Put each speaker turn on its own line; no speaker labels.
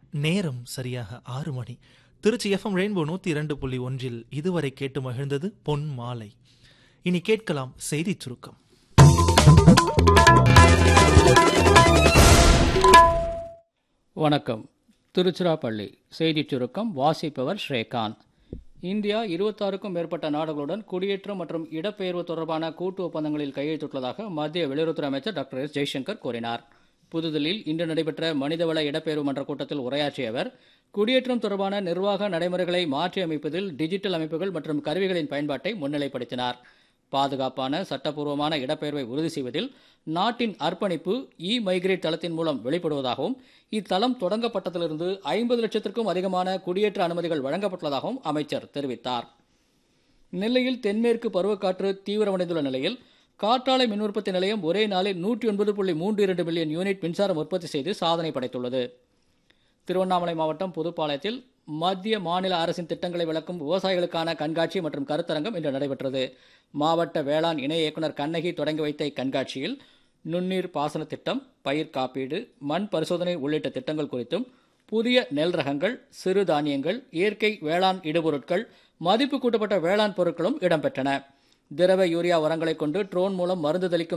நேரம் சரியாக ஆறு மணி திருச்சி எஃப்எம் ரெயின்போ நூற்றி இரண்டு புள்ளி ஒன்றில் இதுவரை கேட்டு மகிழ்ந்தது பொன் மாலை இனி கேட்கலாம் செய்திச் சுருக்கம்
வணக்கம் திருச்சிராப்பள்ளி செய்திச் சுருக்கம் வாசிப்பவர் ஸ்ரீகாந்த் இந்தியா இருபத்தாறுக்கும் மேற்பட்ட நாடுகளுடன் குடியேற்றம் மற்றும் இடப்பெயர்வு தொடர்பான கூட்டு ஒப்பந்தங்களில் கையெழுத்திட்டுள்ளதாக மத்திய வெளியுறவுத்துறை அமைச்சர் டாக்டர் எஸ் ஜெய்சங்கர் கூறினார் புதுதில்லியில் இன்று நடைபெற்ற மனிதவள இடப்பெயர்வு மன்ற கூட்டத்தில் உரையாற்றிய அவர் குடியேற்றம் தொடர்பான நிர்வாக நடைமுறைகளை மாற்றியமைப்பதில் டிஜிட்டல் அமைப்புகள் மற்றும் கருவிகளின் பயன்பாட்டை முன்னிலைப்படுத்தினார் பாதுகாப்பான சட்டப்பூர்வமான இடப்பெயர்வை உறுதி செய்வதில் நாட்டின் அர்ப்பணிப்பு இ மைக்ரேட் தளத்தின் மூலம் வெளிப்படுவதாகவும் இத்தளம் தொடங்கப்பட்டதிலிருந்து ஐம்பது லட்சத்திற்கும் அதிகமான குடியேற்ற அனுமதிகள் வழங்கப்பட்டுள்ளதாகவும் அமைச்சர் தெரிவித்தார் நெல்லையில் தென்மேற்கு பருவக்காற்று தீவிரமடைந்துள்ள நிலையில் காற்றாலை மின் உற்பத்தி நிலையம் ஒரே நாளில் நூற்றி ஒன்பது புள்ளி மூன்று இரண்டு மில்லியன் யூனிட் மின்சாரம் உற்பத்தி செய்து சாதனை படைத்துள்ளது திருவண்ணாமலை மாவட்டம் புதுப்பாளையத்தில் மத்திய மாநில அரசின் திட்டங்களை விளக்கும் விவசாயிகளுக்கான கண்காட்சி மற்றும் கருத்தரங்கம் இன்று நடைபெற்றது மாவட்ட வேளாண் இணை இயக்குநர் கண்ணகி தொடங்கி வைத்த இக்கண்காட்சியில் நுண்ணீர் பாசன திட்டம் பயிர் காப்பீடு மண் பரிசோதனை உள்ளிட்ட திட்டங்கள் குறித்தும் புதிய நெல் ரகங்கள் சிறு தானியங்கள் இயற்கை வேளாண் இடுபொருட்கள் மதிப்பு கூட்டப்பட்ட வேளாண் பொருட்களும் இடம்பெற்றன திரவ யூரியா உரங்களை கொண்டு ட்ரோன் மூலம் மருந்து தெளிக்கும்